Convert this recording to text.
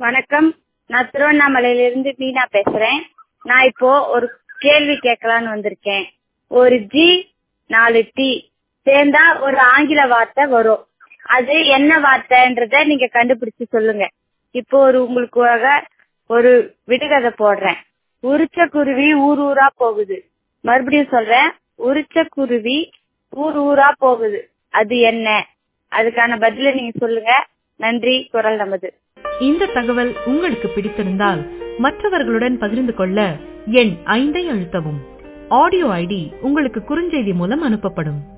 வணக்கம் நான் திருவண்ணாமலையிலிருந்து மீனா பேசுறேன் நான் இப்போ ஒரு கேள்வி கேட்கலான்னு வந்திருக்கேன் ஒரு ஜி நாலு டி சேர்ந்தா ஒரு ஆங்கில வார்த்தை வரும் அது என்ன வார்த்தைன்றத நீங்க கண்டுபிடிச்சு சொல்லுங்க இப்போ ஒரு உங்களுக்காக ஒரு விடுகதை போடுறேன் உரிச்ச குருவி ஊர் ஊரா போகுது மறுபடியும் சொல்றேன் உரிச்ச குருவி ஊர் ஊரா போகுது அது என்ன அதுக்கான பதில நீங்க சொல்லுங்க நன்றி குரல் நமது இந்த தகவல் உங்களுக்கு பிடித்திருந்தால் மற்றவர்களுடன் பகிர்ந்து கொள்ள எண் ஐந்தை அழுத்தவும் ஆடியோ ஐடி உங்களுக்கு குறுஞ்செய்தி மூலம் அனுப்பப்படும்